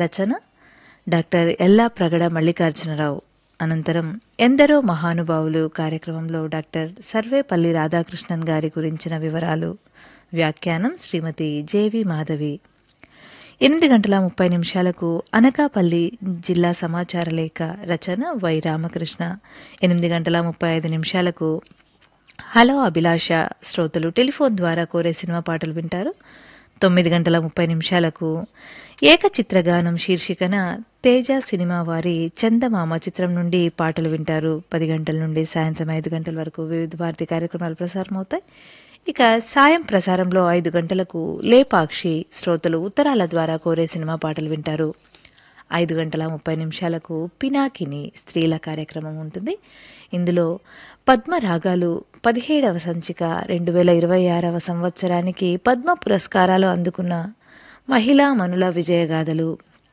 రచన doctor ఎల్లా ప్రగడ మల్లికార్జునరావు అనంతరం ఎందరో మహానుభావులు కార్యక్రమంలో డాక్టర్ సర్వేపల్లి రాధాకృష్ణన్ గారి గురించిన వివరాలు వ్యాఖ్యానం శ్రీమతి జేవి మాధవి ఎనిమిది గంటల ముప్పై నిమిషాలకు అనకాపల్లి జిల్లా సమాచార లేఖ రచన వై రామకృష్ణ ఎనిమిది గంటల ముప్పై ఐదు నిమిషాలకు హలో అభిలాష శ్రోతలు టెలిఫోన్ ద్వారా కోరే సినిమా పాటలు వింటారు తొమ్మిది గంటల ముప్పై నిమిషాలకు ఏకచిత్రగానం శీర్షికన తేజ సినిమా వారి చందమామ చిత్రం నుండి పాటలు వింటారు పది గంటల నుండి సాయంత్రం ఐదు గంటల వరకు వివిధ భారతి కార్యక్రమాలు ప్రసారం అవుతాయి ఇక సాయం ప్రసారంలో ఐదు గంటలకు లేపాక్షి శ్రోతలు ఉత్తరాల ద్వారా కోరే సినిమా పాటలు వింటారు ఐదు గంటల ముప్పై నిమిషాలకు పినాకిని స్త్రీల కార్యక్రమం ఉంటుంది ఇందులో పద్మ రాగాలు పదిహేడవ సంచిక రెండు వేల ఇరవై ఆరవ సంవత్సరానికి పద్మ పురస్కారాలు అందుకున్న మహిళా మనుల విజయగాథలు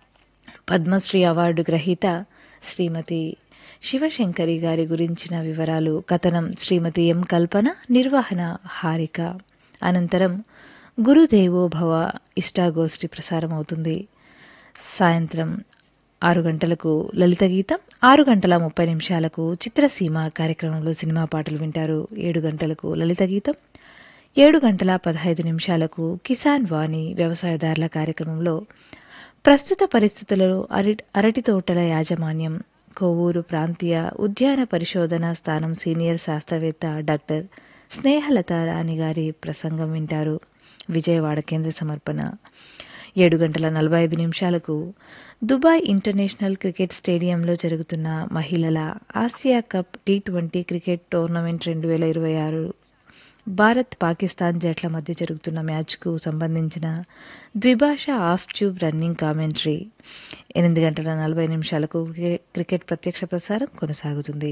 పద్మశ్రీ అవార్డు గ్రహీత శ్రీమతి శివశంకరి గారి గురించిన వివరాలు కథనం శ్రీమతి ఎం కల్పన నిర్వహణ హారిక అనంతరం గురుదేవో భవ ఇష్టాగోష్ఠి ప్రసారం అవుతుంది సాయంత్రం ఆరు గంటలకు లలిత గీతం ఆరు గంటల ముప్పై నిమిషాలకు చిత్రసీమ కార్యక్రమంలో సినిమా పాటలు వింటారు ఏడు గంటలకు లలిత గీతం ఏడు గంటల పదహైదు నిమిషాలకు కిసాన్ వాణి వ్యవసాయదారుల కార్యక్రమంలో ప్రస్తుత పరిస్థితులలో అరి అరటి తోటల యాజమాన్యం కొవ్వూరు ప్రాంతీయ ఉద్యాన పరిశోధన స్థానం సీనియర్ శాస్త్రవేత్త డాక్టర్ స్నేహలత రాణి గారి ప్రసంగం వింటారు విజయవాడ కేంద్ర సమర్పణ ఏడు గంటల నలభై ఐదు నిమిషాలకు దుబాయ్ ఇంటర్నేషనల్ క్రికెట్ స్టేడియంలో జరుగుతున్న మహిళల ఆసియా cup T twenty cricket tournament రెండు వేల ఇరవై ఆరు భారత్ పాకిస్తాన్ జట్ల మధ్య జరుగుతున్న మ్యాచ్కు సంబంధించిన ద్విభాష ఆఫ్ ట్యూబ్ రన్నింగ్ కామెంటరీ ఎనిమిది గంటల నలభై నిమిషాలకు క్రికెట్ ప్రత్యక్ష ప్రసారం కొనసాగుతుంది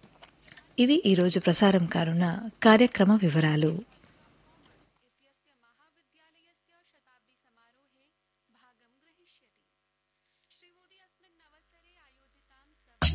ఇవి ఈరోజు ప్రసారం కానున్న కార్యక్రమ వివరాలు महाविद्यालयस्य शताब्दी समारोहे भागं ग्रहीष्यति श्रीमोदी अस्य